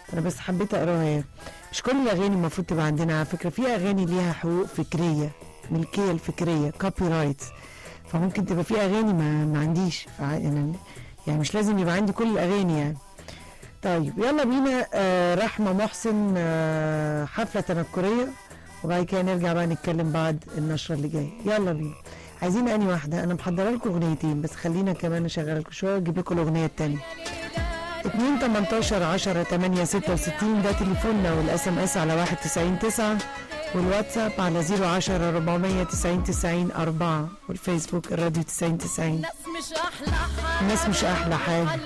انا بس حبيت اقراها يعني مش كل الاغاني المفروض تبقى عندنا على فكره في اغاني ليها حقوق فكريه ملكيه الفكريه كوبي رايتس فممكن تبقى في اغاني ما, ما عنديش فع- يعني يعني مش لازم يبقى عندي كل الاغاني يعني طيب يلا بينا آه رحمه محسن آه حفله تنكريه وبعد كده نرجع بقى نتكلم بعد النشره اللي جايه يلا بينا عايزين اني واحده انا محضره لكم اغنيتين بس خلينا كمان اشغل لكم شويه واجيب لكم الاغنيه الثانيه 2 18 10 8 66 ده تليفوننا والاس ام اس على 1 9 والواتساب على 010 490 90 4 والفيسبوك الراديو 90 90 الناس مش احلى حاجه الناس مش احلى حاجه